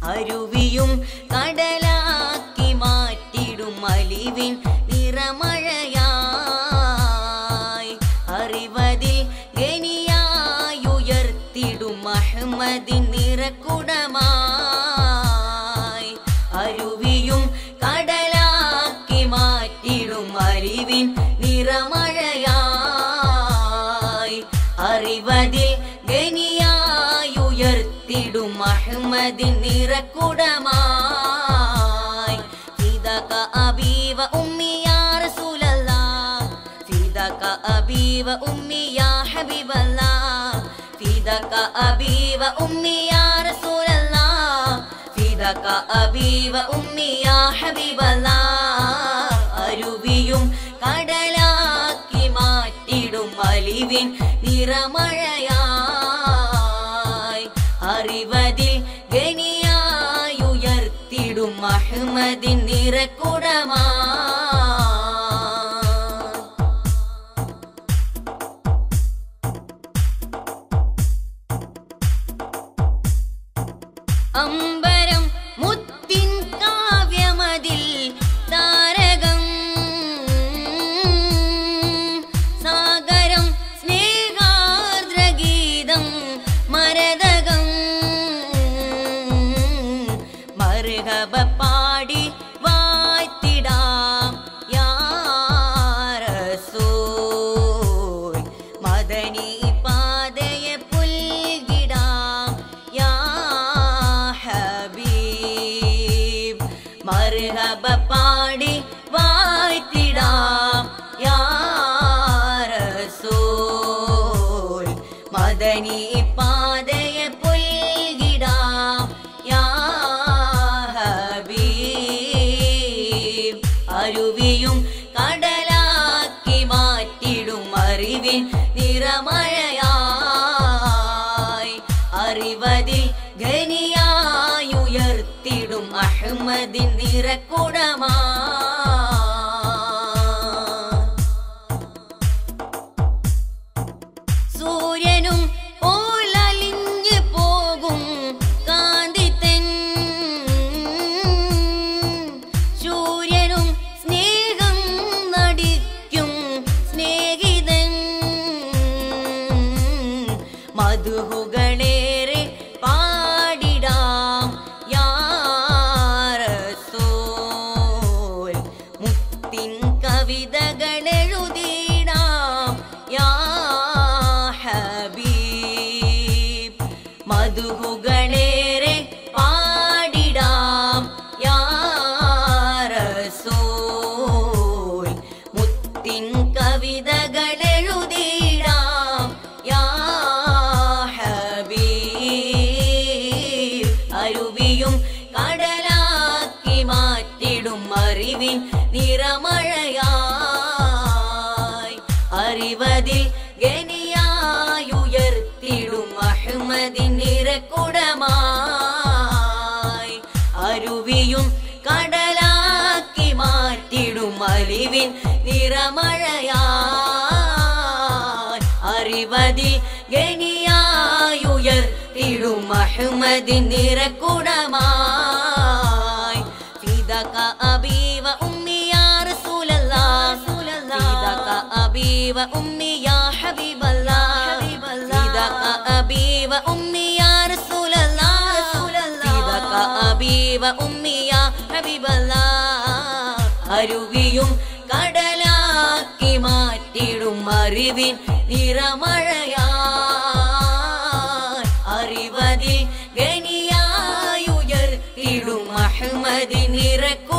അരുവിയും കടലാക്കി മാറ്റിടും അലിവിൻ നിറമഴയായി അറിവതിൽ ഗനിയായുയർത്തിടും അഹമ്മദിൻ നിറക്കുടമായി അരുവിയും കടലാക്കി മാറ്റിടും അലിവിൻ നിറമഴയായി അറിവതിൽ ഗനിയായുയർത്തിടും അഹമ്മദിൻ നിറക്കുടമായി ഫിദക അബീവ ഉമ്മി യാ റസൂലല്ലാഹ് ഫിദക അബീവ ഉമ്മി യാ ഹബീബല്ലാഹ് ഫിദക അബീവ ഉമ്മി യാ റസൂലല്ലാഹ് ഫിദക അബീവ ഉമ്മി യാ ഹബീബല്ലാഹ് അരുവിയും കടലാക്കി മാറ്റിടും അലിവിൻ നിറമഴയായി അറിവതിൽ ഗനിയായുയർത്തിടും അഹമ്മദിൻ നിറക്കുടമാ അമ്പരം മുത്തിൻ കാവ്യമതിൽ താരകം സാഗരം സ്നേഹാർദ്രഗീതം മരതകം മറുകബ പാടി വായ്ത്തിടാം യാ റസൂൽ മദനി പാതയെ പുൽകിടാം യാ ഹബീബ് മർഹബ പാടി വായ്ത്തിടാം യാ റസൂൽ മദനി പാതയെ പുൽകിടാം യാ ഹബീബ് അരുവിയും കടലാക്കി മാറ്റിടും അറിവിൻ നിറമഴയായി അറിവതിൽ ഘനിയായുയർത്തിടും അഹമ്മദിൻ നിറക്കുടമാ സൂര്യനും പോലലിഞ്ഞു പോകും കാന്തിത്തൻ സൂര്യനും സ്നേഹം നടിക്കും സ്നേഹിതൻ മധുഹുകളേറെ പാടിടാം യാ റസൂൽ മുത്തിൻ കവിതകളെഴുതിടാം യാ ഹബീബ് മധുഹുകളേറെ പാടിടാം യാ റസൂൽ മുത്തിൻ കവിതകളെഴുതിടാം യാ ഹബീബ് അരുവിയും കടലാക്കി മാറ്റിടും അറിവിൻ നിറമഴയായി അറിവതിൽ ഗനിയായുയർത്തിടും അഹമ്മദിൻ നിറക്കുടമായി അരുവിയും കടലാക്കി മാറ്റിടും അലിവിൻ നിറമഴയായി അറിവതിൽ ഗനിയായുയർത്തിടും അഹമ്മദിൻ നിറക്കുടമായി ഫിദക അബീവ ഉമ്മി യാ റസൂലല്ലാഹ് ഫിദക അബീവ ഉമ്മി യാ ഹബീബല്ലാഹ് ഫിദക അബീവ ഉമ്മി യാ റസൂലല്ലാഹ് ഫിദക അബീവ ഉമ്മി യാ ഹബീബല്ലാഹ് അരുവിയും കടലാക്കി മാറ്റിടും അറിവിൻ നിറമഴയായി അറിവതിൽ ഗനിയായുയർത്തിടും അഹമ്മദിൻ നിറക്കു